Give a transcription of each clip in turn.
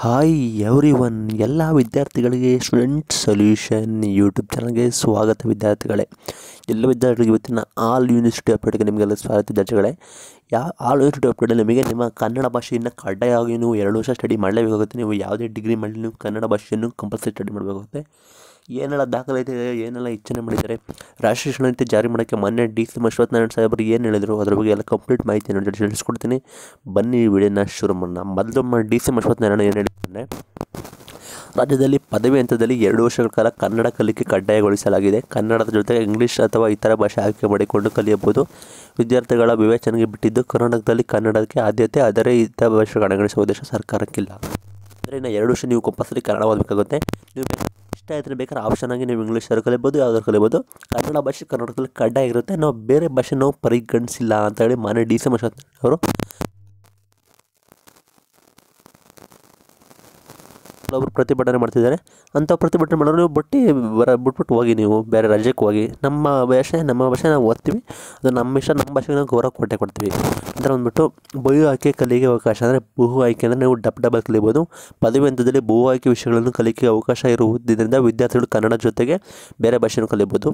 hi every one ಎಲ್ಲ ವಿದ್ಯಾರ್ಥಿಗಳಿಗೆ student solution YouTube ಚಾನಲ್ಗೆ ಸ್ವಾಗತ ವಿದ್ಯಾರ್ಥಿಗಳೇ ಎಲ್ಲ ವಿದ್ಯಾರ್ಥಿಗಳಿಗೆ ಇವತ್ತಿನ ಆಲ್ ಯೂನಿವರ್ಸಿಟಿ ಅಪ್ಡೇಟ್ಗೆ ನಿಮಗೆಲ್ಲ ಸ್ವಾಗತ ವಿದ್ಯಾರ್ಥಿಗಳೇ ಯಾ ಆಲ್ ಯೂನಿವರ್ಸಿಟಿ ಅಪ್ಡೇಟಲ್ಲಿ ನಿಮಗೆ ನಿಮ್ಮ ಕನ್ನಡ ಭಾಷೆಯನ್ನು ಕಡ್ಡಾಯವಾಗಿ ನೀವು ಎರಡು ವರ್ಷ ಸ್ಟಡಿ ಮಾಡಲೇಬೇಕಾಗುತ್ತೆ ನೀವು ಯಾವುದೇ ಡಿಗ್ರಿ ಮಾಡಲಿ ನೀವು ಕನ್ನಡ ಭಾಷೆಯನ್ನು ಕಂಪಲ್ಸರಿ ಸ್ಟಡಿ ಮಾಡಬೇಕಾಗುತ್ತೆ ಏನೆಲ್ಲ ದಾಖಲಾತಿ ಇದೆ ಏನೆಲ್ಲ ಇಚ್ಛೆ ಮಾಡಿದ್ದಾರೆ ರಾಷ್ಟ್ರೀಯ ಶಿಕ್ಷಣ ನೀತಿ ಜಾರಿ ಮಾಡೋಕ್ಕೆ ಮೊನ್ನೆ ಡಿ ಸಿ ಅಶ್ವತ್ಥನಾರಾಯಣ ಸಾಹೇಬರು ಏನು ಹೇಳಿದರು ಅದ್ರ ಬಗ್ಗೆ ಎಲ್ಲ ಕಂಪ್ಲೀಟ್ ಮಾಹಿತಿಯನ್ನು ನೋಡಿ ತಿಳಿಸ್ಕೊಡ್ತೀನಿ ಬನ್ನಿ ಈ ವಿಡಿಯೋನ ಶುರು ಮಾಡೋಣ ಮೊದಲು ಡಿ ಸಿ ಅಶ್ವತ್ಥನಾರಾಯಣ ಏನು ಹೇಳಿದ್ದಾರೆ ರಾಜ್ಯದಲ್ಲಿ ಪದವಿ ಹಂತದಲ್ಲಿ ಎರಡು ವರ್ಷಗಳ ಕಾಲ ಕನ್ನಡ ಕಲಿಕೆ ಕಡ್ಡಾಯಗೊಳಿಸಲಾಗಿದೆ ಕನ್ನಡದ ಜೊತೆಗೆ ಇಂಗ್ಲೀಷ್ ಅಥವಾ ಇತರ ಭಾಷೆ ಆಯ್ಕೆ ಮಾಡಿಕೊಂಡು ಕಲಿಯಬಹುದು ವಿದ್ಯಾರ್ಥಿಗಳ ವಿವೇಚನೆಗೆ ಬಿಟ್ಟಿದ್ದು ಕರ್ನಾಟಕದಲ್ಲಿ ಕನ್ನಡಕ್ಕೆ ಆದ್ಯತೆ ಆದರೆ ಇತರ ಭಾಷೆ ಕಡೆಗಣಿಸುವ ಉದ್ದೇಶ ಸರ್ಕಾರಕ್ಕಿಲ್ಲ ಅಂದರೆ ಇನ್ನು ಎರಡು ವರ್ಷ ನೀವು ಕಂಪಲ್ಸರಿ ಕನ್ನಡ ಓದಬೇಕಾಗುತ್ತೆ ನೀವು ಇಷ್ಟ ಇದ್ದರೆ ಬೇಕಾದ್ರೆ ಆಪ್ಷನ್ ಆಗಿ ನೀವು ಇಂಗ್ಲೀಷಲ್ಲಿ ಕಲಿಬೋದು ಯಾವ್ದಾದ್ರು ಕಲಿಬೋದು ಕನ್ನಡ ಭಾಷೆ ಕನ್ನಡದಲ್ಲಿ ಕಡ್ಡಾಯ ಇರುತ್ತೆ ನಾವು ಬೇರೆ ಭಾಷೆ ನಾವು ಪರಿಗಣಿಸಿಲ್ಲ ಅಂತ ಹೇಳಿ ಮಾನ್ಯ ಡಿ ಸಿ ಅವರು ಅವರು ಪ್ರತಿಭಟನೆ ಮಾಡ್ತಿದ್ದಾರೆ ಅಂಥ ಪ್ರತಿಭಟನೆ ಮಾಡೋರು ನೀವು ಬಟ್ಟಿ ಬರ ಬಿಟ್ಬಿಟ್ಟು ಹೋಗಿ ನೀವು ಬೇರೆ ರಾಜ್ಯಕ್ಕೆ ಹೋಗಿ ನಮ್ಮ ಭಾಷೆ ನಮ್ಮ ಭಾಷೆ ನಾವು ಓದ್ತೀವಿ ಅದು ನಮ್ಮ ಇಷ್ಟ ನಮ್ಮ ಭಾಷೆಗೆ ನಾವು ಗೌರವ ಕೊಟ್ಟೆ ಕೊಡ್ತೀವಿ ಅಂದರೆ ಬಂದ್ಬಿಟ್ಟು ಬಹು ಆಯ್ಕೆ ಕಲಿಕೆ ಅವಕಾಶ ಅಂದರೆ ಬಹು ಆಯ್ಕೆ ಅಂದರೆ ನೀವು ಡಬ್ ಡಬಲ್ ಕಲಿಬೋದು ಪದವಿ ಹಂತದಲ್ಲಿ ಬಹು ಆಯ್ಕೆ ವಿಷಯಗಳನ್ನು ಕಲಿಕೆ ಅವಕಾಶ ಇರುವುದರಿಂದ ವಿದ್ಯಾರ್ಥಿಗಳು ಕನ್ನಡ ಜೊತೆಗೆ ಬೇರೆ ಭಾಷೆಯನ್ನು ಕಲಿಬೋದು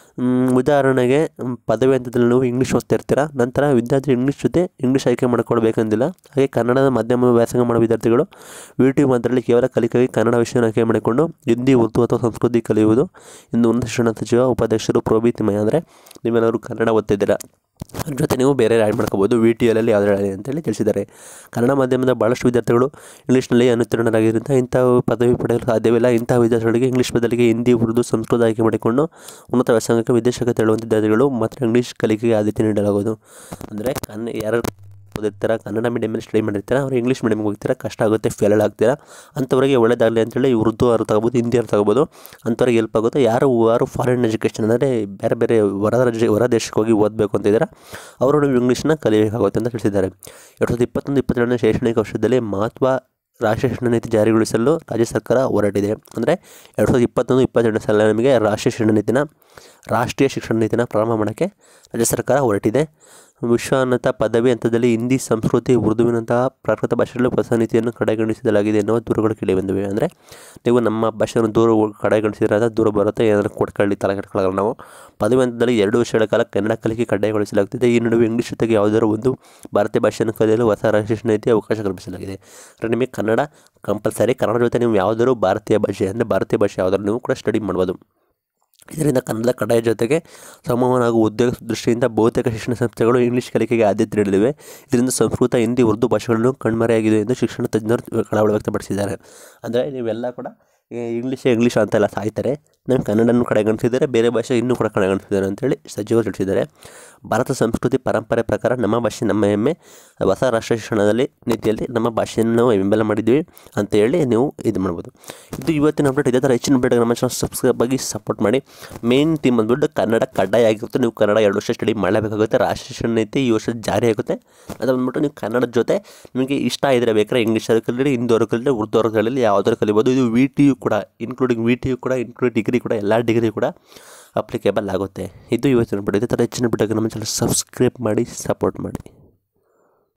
ಉದಾಹರಣೆಗೆ ಪದವಿ ಹಂತದಲ್ಲಿ ನೀವು ಇಂಗ್ಲೀಷ್ ಓದ್ತಾ ಇರ್ತೀರ ನಂತರ ವಿದ್ಯಾರ್ಥಿ ಇಂಗ್ಲೀಷ್ ಜೊತೆ ಇಂಗ್ಲೀಷ್ ಆಯ್ಕೆ ಮಾಡ್ಕೊಳ್ಬೇಕಂದಿಲ್ಲ ಹಾಗೆ ಕನ್ನಡದ ಮಾಧ್ಯಮ ವ್ಯಾಸಂಗ ಮಾಡೋ ವಿದ್ಯಾರ್ಥಿಗಳು ವಿ ಟಿ ಮಾತ್ರದಲ್ಲಿ ಕೇವಲ ಕಲಿಕೆಗೆ ಕನ್ನಡ ವಿಷಯವನ್ನು ಆಯ್ಕೆ ಮಾಡಿಕೊಂಡು ಹಿಂದಿ ಉರ್ದು ಅಥವಾ ಸಂಸ್ಕೃತಿ ಕಲಿಯುವುದು ಇಂದು ಉನ್ನತ ಶಿಕ್ಷಣ ಸಚಿವ ಉಪಾಧ್ಯಕ್ಷರು ಪ್ರೋಬಿತಿಮಯ ಅಂದರೆ ನೀವೆಲ್ಲರೂ ಕನ್ನಡ ಓದ್ತಿದ್ದೀರಾ ಅದ್ರ ಜೊತೆ ನೀವು ಬೇರೆ ಆ್ಯಡ್ ಮಾಡ್ಕೋಬೋದು ವಿ ಟಿ ಎಲಲ್ಲಿ ಯಾವುದೇ ಅಂತೇಳಿ ತಿಳಿಸಿದ್ದಾರೆ ಕನ್ನಡ ಮಾಧ್ಯಮದ ಭಾಳಷ್ಟು ವಿದ್ಯಾರ್ಥಿಗಳು ಇಂಗ್ಲೀಷ್ನಲ್ಲಿ ಅನುತ್ತೀರ್ಣರಾಗಿದ್ದರಿಂದ ಇಂಥ ಪದವಿ ಪಡೆಯಲು ಸಾಧ್ಯವಿಲ್ಲ ಇಂಥ ವಿದ್ಯಾರ್ಥಿಗಳಿಗೆ ಇಂಗ್ಲೀಷ್ ಬದಲಿಗೆ ಹಿಂದಿ ಉರ್ದು ಸಂಸ್ಕೃತ ಆಯ್ಕೆ ಮಾಡಿಕೊಂಡು ಉನ್ನತ ವ್ಯಾಸಂಗಕ್ಕೆ ವಿದೇಶಕ್ಕೆ ತೆರಳುವ ವಿದ್ಯಾರ್ಥಿಗಳು ಮಾತ್ರ ಇಂಗ್ಲೀಷ್ ಕಲಿಕೆಗೆ ಆದ್ಯತೆ ನೀಡಲಾಗುವುದು ಅಂದರೆ ಕನ್ನ ಯಾರು ಓದಿರ್ತಾರೆ ಕನ್ನಡ ಮೀಡಿಯಮಲ್ಲಿ ಸ್ಟಡಿ ಮಾಡಿರ್ತಾರೆ ಅವ್ರು ಇಂಗ್ಲೀಷ್ ಮೀಡಿಯಮ್ಗೆ ಹೋಗ್ತೀರಾ ಕಷ್ಟ ಆಗುತ್ತೆ ಫೇಲ್ ಆಗ್ತೀರಾ ಅಂಥವ್ರಿಗೆ ಒಳ್ಳೇದಾಗಲಿ ಅಂತೇಳಿ ಉರ್ದು ಅವ್ರು ತಗೋಬೋದು ಹಿಂದಿ ಅವ್ರು ತಗೋಬೋದು ಅಂಥವ್ರಿಗೆ ಹೆಲ್ಪ್ ಆಗುತ್ತೆ ಯಾರು ಯಾರು ಫಾರಿನ್ ಎಜುಕೇಷನ್ ಅಂದರೆ ಬೇರೆ ಬೇರೆ ಹೊರ ರಾಜ್ಯ ಹೊರ ದೇಶಕ್ಕೆ ಹೋಗಿ ಓದಬೇಕು ಅಂತಿದ್ದಾರೆ ಅವರು ನೀವು ಇಂಗ್ಲೀಷ್ನ ಕಲಿಯಬೇಕಾಗುತ್ತೆ ಅಂತ ತಿಳಿಸಿದ್ದಾರೆ ಎರಡು ಸಾವಿರದ ಇಪ್ಪತ್ತೊಂದು ಇಪ್ಪತ್ತೆರಡನೇ ಶೈಕ್ಷಣಿಕ ವರ್ಷದಲ್ಲಿ ಮಹತ್ವ ರಾಷ್ಟ್ರೀಯ ಶಿಕ್ಷಣ ನೀತಿ ಜಾರಿಗೊಳಿಸಲು ರಾಜ್ಯ ಸರ್ಕಾರ ಹೊರಟಿದೆ ಅಂದರೆ ಎರಡು ಸಾವಿರದ ಇಪ್ಪತ್ತೊಂದು ಇಪ್ಪತ್ತೆರಡನೇ ಸಾಲ ನಮಗೆ ರಾಷ್ಟ್ರೀಯ ಶಿಕ್ಷಣ ನೀತಿನ ರಾಷ್ಟ್ರೀಯ ಶಿಕ್ಷಣ ನೀತಿನ ಪ್ರಾರಂಭ ಮಾಡೋಕ್ಕೆ ರಾಜ್ಯ ಸರ್ಕಾರ ಹೊರಟಿದೆ ವಿಶ್ವೋನ್ನತ ಪದವಿ ಹಂತದಲ್ಲಿ ಹಿಂದಿ ಸಂಸ್ಕೃತಿ ಉರ್ದುವಿನಂತಹ ಪ್ರಾಕೃತ ಭಾಷೆಗಳಲ್ಲಿ ಹೊಸ ನೀತಿಯನ್ನು ಕಡೆಗಣಿಸಲಾಗಿದೆ ಎನ್ನುವ ದೂರುಗಳು ಕೇಳಿ ಬಂದಿವೆ ಅಂದರೆ ನೀವು ನಮ್ಮ ಭಾಷೆಯನ್ನು ದೂರ ಕಡೆಗಣಿಸಿದ್ರೆ ದೂರ ಬರುತ್ತೆ ಏನಾದರೂ ಕೊಟ್ಕೊಳ್ಳಿ ತಲೆ ಕೆಟ್ಕೊಳ್ಳೋಲ್ಲ ನಾವು ಪದವಿ ಹಂತದಲ್ಲಿ ಎರಡು ವರ್ಷಗಳ ಕಾಲ ಕನ್ನಡ ಕಲಿಕೆ ಕಡ್ಡಾಯಗೊಳಿಸಲಾಗುತ್ತಿದೆ ಈ ನಡುವೆ ಇಂಗ್ಲೀಷ್ ಜೊತೆಗೆ ಯಾವುದಾದ್ರು ಒಂದು ಭಾರತೀಯ ಭಾಷೆಯನ್ನು ಕಲಿಯಲು ಹೊಸ ರಾಷ್ಟ್ರೀಯ ಶಿಕ್ಷಣ ನೀತಿ ಅವಕಾಶ ಕಲ್ಪಿಸಲಾಗಿದೆ ಅಂದರೆ ನಿಮಗೆ ಕನ್ನಡ ಕಂಪಲ್ಸರಿ ಕನ್ನಡ ಜೊತೆ ನೀವು ಯಾವುದಾದ್ರು ಭಾರತೀಯ ಭಾಷೆ ಅಂದರೆ ಭಾರತೀಯ ಭಾಷೆ ಯಾವುದಾದ್ರು ನೀವು ಕೂಡ ಸ್ಟಡಿ ಮಾಡ್ಬೋದು ಇದರಿಂದ ಕನ್ನಡ ಕಡ್ಡಾಯ ಜೊತೆಗೆ ಸಂವಹನ ಹಾಗೂ ಉದ್ಯೋಗ ದೃಷ್ಟಿಯಿಂದ ಬಹುತೇಕ ಶಿಕ್ಷಣ ಸಂಸ್ಥೆಗಳು ಇಂಗ್ಲೀಷ್ ಕಲಿಕೆಗೆ ಆದ್ಯತೆ ನೀಡಲಿವೆ ಇದರಿಂದ ಸಂಸ್ಕೃತ ಹಿಂದಿ ಉರ್ದು ಭಾಷೆಗಳನ್ನು ಕಣ್ಮರೆಯಾಗಿದೆ ಎಂದು ಶಿಕ್ಷಣ ತಜ್ಞರು ಕಳವಳ ವ್ಯಕ್ತಪಡಿಸಿದ್ದಾರೆ ಅಂದರೆ ನೀವೆಲ್ಲ ಕೂಡ ಇಂಗ್ಲೀಷೇ ಇಂಗ್ಲೀಷ್ ಅಂತೆಲ್ಲ ಸಾಯ್ತಾರೆ ನಮ್ಮ ಕನ್ನಡನೂ ಕಡೆಗಣಿಸಿದ್ದಾರೆ ಬೇರೆ ಭಾಷೆ ಇನ್ನೂ ಕೂಡ ಕಡೆಗಣಿಸಿದ್ದಾರೆ ಅಂತೇಳಿ ಸಚಿವರು ತಿಳಿಸಿದ್ದಾರೆ ಭಾರತ ಸಂಸ್ಕೃತಿ ಪರಂಪರೆ ಪ್ರಕಾರ ನಮ್ಮ ಭಾಷೆ ನಮ್ಮ ಹೆಮ್ಮೆ ಹೊಸ ರಾಷ್ಟ್ರೀಯ ಶಿಕ್ಷಣದಲ್ಲಿ ನೀತಿಯಲ್ಲಿ ನಮ್ಮ ಭಾಷೆಯನ್ನು ನಾವು ಬೆಂಬಲ ಮಾಡಿದ್ವಿ ಅಂತ ಹೇಳಿ ನೀವು ಇದು ಮಾಡ್ಬೋದು ಇದು ಇವತ್ತಿನ ಅಪ್ಡೇಟ್ ಇದೇ ಥರ ಹೆಚ್ಚಿನ ಅಪ್ಡೇಟ್ ನಮ್ಮ ಚಾನಲ್ ಸಬ್ಸ್ಕ್ರೈಬ್ ಆಗಿ ಸಪೋರ್ಟ್ ಮಾಡಿ ಮೇನ್ ಥೀಮ್ ಬಂದ್ಬಿಟ್ಟು ಕನ್ನಡ ಕಡ್ಡಾಯ ಆಗಿರುತ್ತೆ ನೀವು ಕನ್ನಡ ಎರಡು ವರ್ಷ ಸ್ಟಡಿ ಮಾಡಲೇಬೇಕಾಗುತ್ತೆ ರಾಷ್ಟ್ರೀಯ ಶಿಕ್ಷಣ ನೀತಿ ಈ ವರ್ಷ ಜಾರಿ ಆಗುತ್ತೆ ಅದು ಬಂದ್ಬಿಟ್ಟು ನೀವು ಕನ್ನಡದ ಜೊತೆ ನಿಮಗೆ ಇಷ್ಟ ಇದ್ದರೆ ಬೇಕಾದ್ರೆ ಇಂಗ್ಲೀಷಲ್ಲಿ ಕಲೀರಿ ಹಿಂದೂರು ಕಲೀರಿ ಉರ್ದು ಕಲೀಲಿ ಯಾವುದಾದ್ರು ಕಲಿಬೋದು ಇದು ವಿ ಟಿ ಯು ಕೂಡ ಇನ್ಕ್ಲೂಡಿಂಗ್ ವಿ ಟಿ ಯು ಕೂಡ ಇನ್ಕ್ಲೂಡ್ ಡಿಗ್ರಿ ಕೂಡ ಎಲ್ಲ ಡಿಗ್ರಿ ಕೂಡ ಅಪ್ಲಿಕೇಬಲ್ ಆಗುತ್ತೆ ಇದು ಇವತ್ತಿನ ಬಿಟ್ಟು ಇದೇ ಥರ ಹೆಚ್ಚಿನ ಬಿಟ್ಟಾಗ ನಮ್ಮ ಚಾನಲ್ ಸಬ್ಸ್ಕ್ರೈಬ್ ಮಾಡಿ ಸಪೋರ್ಟ್ ಮಾಡಿ